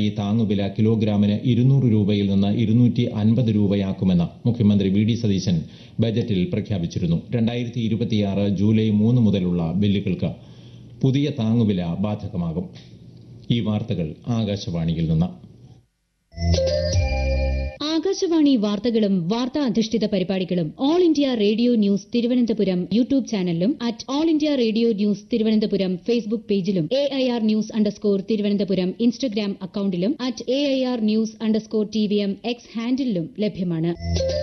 ഈ താങ്ങുവില കിലോഗ്രാമിന് ഇരുന്നൂറ് രൂപയിൽ നിന്ന് ഇരുന്നൂറ്റി അൻപത് രൂപയാക്കുമെന്ന് മുഖ്യമന്ത്രി വി ഡി സതീശൻ ബജറ്റിൽ പ്രഖ്യാപിച്ചിരുന്നു രണ്ടായിരത്തി ഇരുപത്തിയാറ് ജൂലൈ മൂന്ന് മുതലുള്ള ബില്ലുകൾക്ക് പുതിയ താങ്ങുവില ബാധകമാകും ഈ വാർത്തകൾ ആകാശവാണിയിൽ നിന്ന് ആകാശവാണി വാർത്തകളും വാർത്താ അധിഷ്ഠിത പരിപാടികളും all India radio news Thiruvananthapuram YouTube ചാനലിലും at all India radio news Thiruvananthapuram Facebook പേജിലും A I R news underscore Thiruvananthapuram Instagram അക്കൌണ്ടിലും at A I R news underscore T V M X ഹാൻഡിലും ലഭ്യമാണ്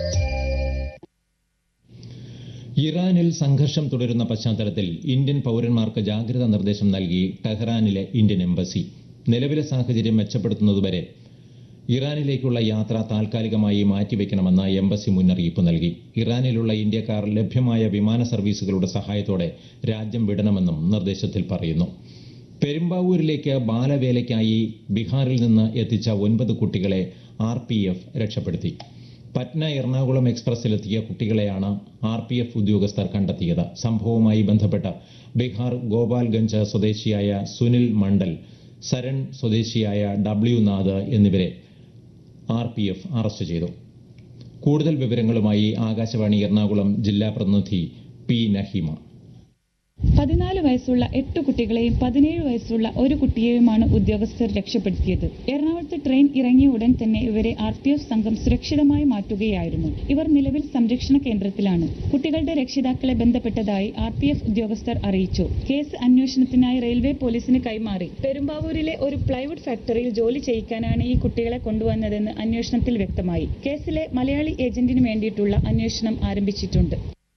ഇറാനിൽ സംഘർഷം തുടരുന്ന പശ്ചാത്തലത്തിൽ ഇന്ത്യൻ പൌരന്മാർക്ക് ജാഗ്രതാ നിർദ്ദേശം നൽകി ടെഹ്റാനിലെ ഇന്ത്യൻ എംബസി നിലവിലെ സാഹചര്യം മെച്ചപ്പെടുത്തുന്നതുവരെ ഇറാനിലേക്കുള്ള യാത്ര താൽക്കാലികമായി മാറ്റിവെക്കണമെന്ന് എംബസി മുന്നറിയിപ്പ് നൽകി ഇറാനിലുള്ള ഇന്ത്യക്കാർ ലഭ്യമായ വിമാന സർവീസുകളുടെ സഹായത്തോടെ രാജ്യം വിടണമെന്നും നിർദ്ദേശത്തിൽ പറയുന്നു പെരുമ്പാവൂരിലേക്ക് ബാലവേലയ്ക്കായി ബീഹാറിൽ നിന്ന് എത്തിച്ച ഒൻപത് കുട്ടികളെ ആർ പി എഫ് രക്ഷപ്പെടുത്തി പറ്റ്ന എറണാകുളം എക്സ്പ്രസിലെത്തിയ കുട്ടികളെയാണ് ആർ പി എഫ് ഉദ്യോഗസ്ഥർ കണ്ടെത്തിയത് സംഭവവുമായി ബന്ധപ്പെട്ട് ബീഹാർ ഗോപാൽഗഞ്ച് സ്വദേശിയായ സുനിൽ മണ്ഡൽ സരൺ സ്വദേശിയായ ഡബ്ല്യു നാഥ് എന്നിവരെ ആർ പി എഫ് അറസ്റ്റ് ചെയ്തു കൂടുതൽ വിവരങ്ങളുമായി ആകാശവാണി എറണാകുളം ജില്ലാ പ്രതിനിധി പി നഹീമ പതിനാല് വയസ്സുള്ള എട്ട് കുട്ടികളെയും പതിനേഴ് വയസ്സുള്ള ഒരു കുട്ടിയെയുമാണ് ഉദ്യോഗസ്ഥർ രക്ഷപ്പെടുത്തിയത് എറണാകുളത്ത് ട്രെയിൻ ഇറങ്ങിയ ഉടൻ തന്നെ ഇവരെ ആർ പി എഫ് സംഘം സുരക്ഷിതമായി മാറ്റുകയായിരുന്നു ഇവർ നിലവിൽ സംരക്ഷണ കേന്ദ്രത്തിലാണ് കുട്ടികളുടെ രക്ഷിതാക്കളെ ബന്ധപ്പെട്ടതായി ആർ പി എഫ് ഉദ്യോഗസ്ഥർ അറിയിച്ചു കേസ് അന്വേഷണത്തിനായി റെയിൽവേ പോലീസിന് കൈമാറി പെരുമ്പാവൂരിലെ ഒരു പ്ലൈവുഡ് ഫാക്ടറിയിൽ ജോലി ചെയ്യിക്കാനാണ് ഈ കുട്ടികളെ കൊണ്ടുവന്നതെന്ന് അന്വേഷണത്തിൽ വ്യക്തമായി കേസിലെ മലയാളി ഏജന്റിന് വേണ്ടിയിട്ടുള്ള അന്വേഷണം ആരംഭിച്ചിട്ടുണ്ട്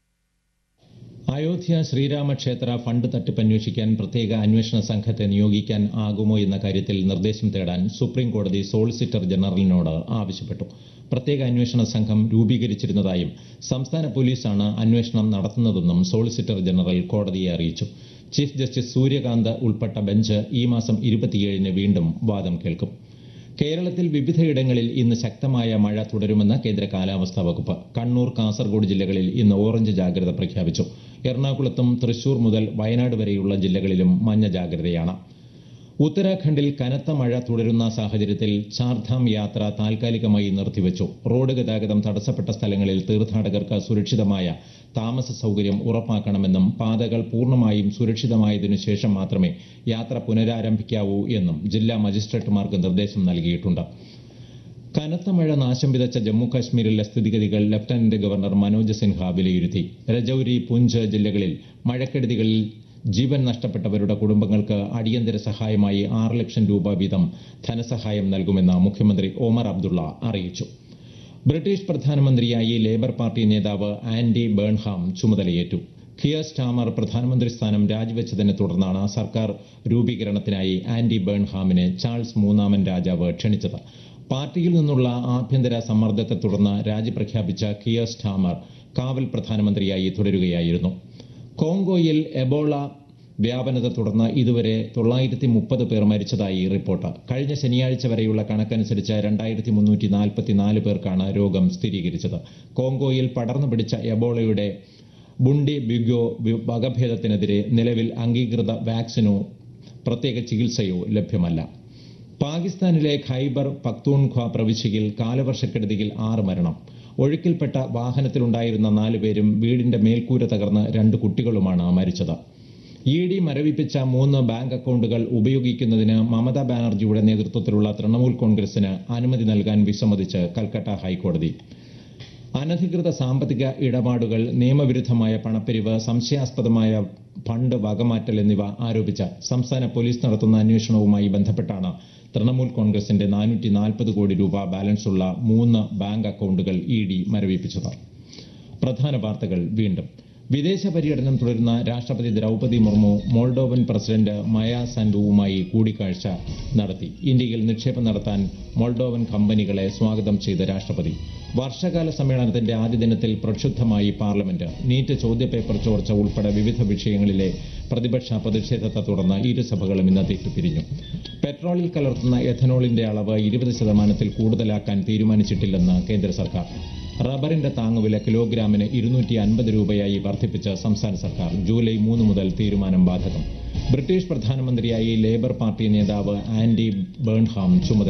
അയോധ്യ ശ്രീരാമക്ഷേത്ര ഫണ്ട് തട്ടിപ്പ് അന്വേഷിക്കാൻ പ്രത്യേക അന്വേഷണ സംഘത്തെ നിയോഗിക്കാൻ ആകുമോ എന്ന കാര്യത്തിൽ നിർദ്ദേശം തേടാൻ സുപ്രീം കോടതി സോളിസിറ്റർ ജനറലിനോട് ആവശ്യപ്പെട്ടു പ്രത്യേക അന്വേഷണ സംഘം രൂപീകരിച്ചിരുന്നതായും സംസ്ഥാന പോലീസാണ് അന്വേഷണം നടത്തുന്നതെന്നും സോളിസിറ്റർ ജനറൽ കോടതിയെ അറിയിച്ചു ചീഫ് ജസ്റ്റിസ് സൂര്യകാന്ത് ഉൾപ്പെട്ട ബെഞ്ച് ഈ മാസം ഇരുപത്തിയേഴിന് വീണ്ടും വാദം കേൾക്കും കേരളത്തിൽ വിവിധയിടങ്ങളിൽ ഇന്ന് ശക്തമായ മഴ തുടരുമെന്ന് കേന്ദ്ര കാലാവസ്ഥാ വകുപ്പ് കണ്ണൂർ കാസർഗോഡ് ജില്ലകളിൽ ഇന്ന് ഓറഞ്ച് ജാഗ്രത പ്രഖ്യാപിച്ചു എറണാകുളത്തും തൃശൂർ മുതൽ വയനാട് വരെയുള്ള ജില്ലകളിലും മഞ്ഞ ജാഗ്രതയാണ് ഉത്തരാഖണ്ഡിൽ കനത്ത മഴ തുടരുന്ന സാഹചര്യത്തിൽ ചാർധാം യാത്ര താൽക്കാലികമായി നിർത്തിവച്ചു റോഡ് ഗതാഗതം തടസ്സപ്പെട്ട സ്ഥലങ്ങളിൽ തീർത്ഥാടകർക്ക് സുരക്ഷിതമായ താമസ സൗകര്യം ഉറപ്പാക്കണമെന്നും പാതകൾ പൂർണ്ണമായും സുരക്ഷിതമായതിനു ശേഷം മാത്രമേ യാത്ര പുനരാരംഭിക്കാവൂ എന്നും ജില്ലാ മജിസ്ട്രേറ്റുമാർക്ക് നിർദ്ദേശം നൽകിയിട്ടുണ്ട് കനത്ത മഴ നാശം വിതച്ച ജമ്മു കാശ്മീരിലെ സ്ഥിതിഗതികൾ ലഫ്റ്റനന്റ് ഗവർണർ മനോജ് സിൻഹ വിലയിരുത്തി രജൌരി പുഞ്ച് ജില്ലകളിൽ മഴക്കെടുതികളിൽ ജീവൻ നഷ്ടപ്പെട്ടവരുടെ കുടുംബങ്ങൾക്ക് അടിയന്തര സഹായമായി ആറ് ലക്ഷം രൂപ വീതം ധനസഹായം നൽകുമെന്ന് മുഖ്യമന്ത്രി ഒമർ അബ്ദുള്ള അറിയിച്ചു ബ്രിട്ടീഷ് പ്രധാനമന്ത്രിയായി ലേബർ പാർട്ടി നേതാവ് ആൻഡി ബേൺഹാം ചുമതലയേറ്റു ഖിയർ സ്റ്റാമർ പ്രധാനമന്ത്രി സ്ഥാനം രാജിവെച്ചതിനെ തുടർന്നാണ് സർക്കാർ രൂപീകരണത്തിനായി ആൻഡി ബേൺഹാമിനെ ചാൾസ് മൂന്നാമൻ രാജാവ് ക്ഷണിച്ചത് പാർട്ടിയിൽ നിന്നുള്ള ആഭ്യന്തര സമ്മർദ്ദത്തെ തുടർന്ന് രാജി പ്രഖ്യാപിച്ച ഖിയർ സ്റ്റാമർ കാവൽ പ്രധാനമന്ത്രിയായി തുടരുകയായിരുന്നു കോങ്കോയിൽ എബോള വ്യാപനത്തെ തുടർന്ന് ഇതുവരെ തൊള്ളായിരത്തി മുപ്പത് പേർ മരിച്ചതായി റിപ്പോർട്ട് കഴിഞ്ഞ ശനിയാഴ്ച വരെയുള്ള കണക്കനുസരിച്ച് രണ്ടായിരത്തി മുന്നൂറ്റി നാൽപ്പത്തിനാല് പേർക്കാണ് രോഗം സ്ഥിരീകരിച്ചത് കോങ്കോയിൽ പടർന്നു പിടിച്ച എബോളയുടെ ബുണ്ടി ബിഗോ വകഭേദത്തിനെതിരെ നിലവിൽ അംഗീകൃത വാക്സിനോ പ്രത്യേക ചികിത്സയോ ലഭ്യമല്ല പാകിസ്ഥാനിലെ ഖൈബർ പക്തൂൺഖ്വ പ്രവിശ്യയിൽ കാലവർഷക്കെടുതിയിൽ ആറ് മരണം ഒഴുക്കിൽപ്പെട്ട വാഹനത്തിലുണ്ടായിരുന്ന നാലുപേരും വീടിന്റെ മേൽക്കൂര തകർന്ന് രണ്ട് കുട്ടികളുമാണ് മരിച്ചത് ഇ ഡി മരവിപ്പിച്ച മൂന്ന് ബാങ്ക് അക്കൗണ്ടുകൾ ഉപയോഗിക്കുന്നതിന് മമതാ ബാനർജിയുടെ നേതൃത്വത്തിലുള്ള തൃണമൂൽ കോൺഗ്രസിന് അനുമതി നൽകാൻ വിസമ്മതിച്ച് കൽക്കട്ട ഹൈക്കോടതി അനധികൃത സാമ്പത്തിക ഇടപാടുകൾ നിയമവിരുദ്ധമായ പണപ്പിരിവ് സംശയാസ്പദമായ ഫണ്ട് വകമാറ്റൽ എന്നിവ ആരോപിച്ച സംസ്ഥാന പോലീസ് നടത്തുന്ന അന്വേഷണവുമായി ബന്ധപ്പെട്ടാണ് തൃണമൂൽ കോൺഗ്രസിന്റെ നാനൂറ്റി നാൽപ്പത് കോടി രൂപ ബാലൻസുള്ള മൂന്ന് ബാങ്ക് അക്കൗണ്ടുകൾ ഇ ഡി മരവിപ്പിച്ചത് പ്രധാന വാർത്തകൾ വീണ്ടും വിദേശ പര്യടനം തുടരുന്ന രാഷ്ട്രപതി ദ്രൗപദി മുർമു മോൾഡോവൻ പ്രസിഡന്റ് മയ സാൻഡുവുമായി കൂടിക്കാഴ്ച നടത്തി ഇന്ത്യയിൽ നിക്ഷേപം നടത്താൻ മോൾഡോവൻ കമ്പനികളെ സ്വാഗതം ചെയ്ത രാഷ്ട്രപതി വർഷകാല സമ്മേളനത്തിന്റെ ആദ്യ ദിനത്തിൽ പ്രക്ഷുബ്ധമായി പാർലമെന്റ് നീറ്റ് ചോദ്യപേപ്പർ ചോർച്ച ഉൾപ്പെടെ വിവിധ വിഷയങ്ങളിലെ പ്രതിപക്ഷ പ്രതിഷേധത്തെ തുടർന്ന് ഇരുസഭകളും ഇന്നത്തേക്ക് പിരിഞ്ഞു പെട്രോളിൽ കലർത്തുന്ന എഥനോളിന്റെ അളവ് ഇരുപത് ശതമാനത്തിൽ കൂടുതലാക്കാൻ തീരുമാനിച്ചിട്ടില്ലെന്ന് കേന്ദ്ര സർക്കാർ റബ്ബറിന്റെ താങ്ങുവില കിലോഗ്രാമിന് ഇരുന്നൂറ്റി അൻപത് രൂപയായി വർദ്ധിപ്പിച്ച സംസ്ഥാന സർക്കാർ ജൂലൈ മൂന്ന് മുതൽ തീരുമാനം ബാധകം ബ്രിട്ടീഷ് പ്രധാനമന്ത്രിയായി ലേബർ പാർട്ടി നേതാവ് ആൻഡി ബേൺഹാം ചുമതല